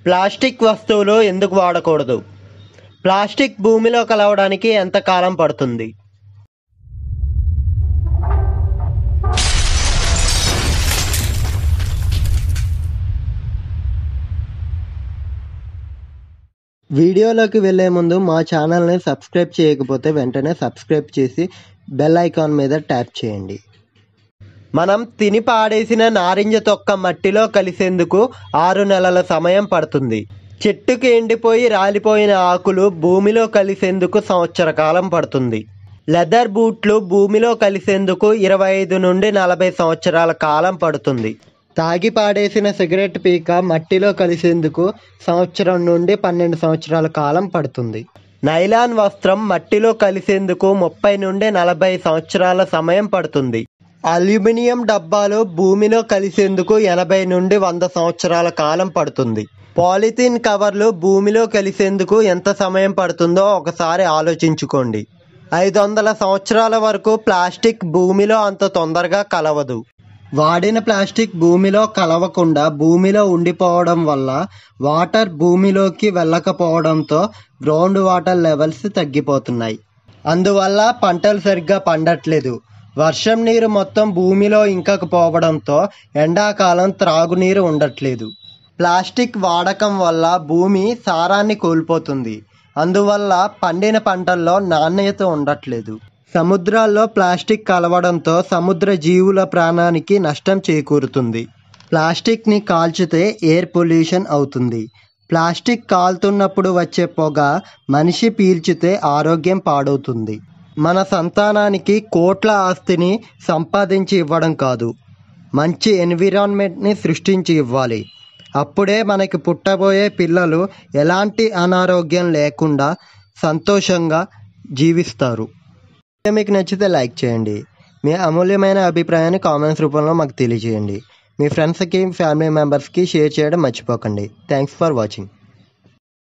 plastic వస్తువులు ఎందుకు వాడకూడదు ప్లాస్టిక్ భూమిలో కలవడానికి ఎంత కాలం పడుతుంది వీడియోలోకి వెళ్ళే ముందు మా ఛానల్ని సబ్స్క్రైబ్ చేయకపోతే వెంటనే సబ్స్క్రైబ్ చేసి బెల్ ఐకాన్ మీద ట్యాప్ చేయండి మనం తిని పాడేసిన నారింజ తొక్క మట్టిలో కలిసేందుకు ఆరు నెలల సమయం పడుతుంది చెట్టుకి ఎండిపోయి రాలిపోయిన ఆకులు భూమిలో కలిసేందుకు సంవత్సర కాలం పడుతుంది లెదర్ బూట్లు భూమిలో కలిసేందుకు ఇరవై ఐదు నుండి నలభై సంవత్సరాల కాలం పడుతుంది తాగి పాడేసిన సిగరెట్ పీక మట్టిలో కలిసేందుకు సంవత్సరం నుండి పన్నెండు సంవత్సరాల కాలం పడుతుంది నైలాన్ వస్త్రం మట్టిలో కలిసేందుకు ముప్పై నుండి నలభై సంవత్సరాల సమయం పడుతుంది అల్యూమినియం డబ్బాలు భూమిలో కలిసేందుకు ఎనభై నుండి వంద సంవత్సరాల కాలం పడుతుంది పాలిథిన్ కవర్లు భూమిలో కలిసేందుకు ఎంత సమయం పడుతుందో ఒకసారి ఆలోచించుకోండి ఐదు వందల సంవత్సరాల వరకు ప్లాస్టిక్ భూమిలో అంత తొందరగా కలవదు వాడిన ప్లాస్టిక్ భూమిలో కలవకుండా భూమిలో ఉండిపోవడం వల్ల వాటర్ భూమిలోకి వెళ్ళకపోవడంతో గ్రౌండ్ వాటర్ లెవెల్స్ తగ్గిపోతున్నాయి అందువల్ల పంటలు సరిగ్గా పండట్లేదు వర్షం నీరు మొత్తం భూమిలో ఇంకకపోవడంతో ఎండాకాలం త్రాగునీరు ఉండట్లేదు ప్లాస్టిక్ వాడకం వల్ల భూమి సారాన్ని కోల్పోతుంది అందువల్ల పండిన పంటల్లో నాణ్యత ఉండట్లేదు సముద్రాల్లో ప్లాస్టిక్ కలవడంతో సముద్ర జీవుల ప్రాణానికి నష్టం చేకూరుతుంది ప్లాస్టిక్ని కాల్చితే ఎయిర్ పొల్యూషన్ అవుతుంది ప్లాస్టిక్ కాలుతున్నప్పుడు వచ్చే పొగ మనిషి పీల్చితే ఆరోగ్యం పాడవుతుంది మన సంతానానికి కోట్ల ఆస్తిని సంపాదించి ఇవ్వడం కాదు మంచి ఎన్విరాన్మెంట్ని సృష్టించి ఇవ్వాలి అప్పుడే మనకి పుట్టబోయే పిల్లలు ఎలాంటి అనారోగ్యం లేకుండా సంతోషంగా జీవిస్తారు వీడియో మీకు నచ్చితే లైక్ చేయండి మీ అమూల్యమైన అభిప్రాయాన్ని కామెంట్స్ రూపంలో మాకు తెలియజేయండి మీ ఫ్రెండ్స్కి ఫ్యామిలీ మెంబర్స్కి షేర్ చేయడం మర్చిపోకండి థ్యాంక్స్ ఫర్ వాచింగ్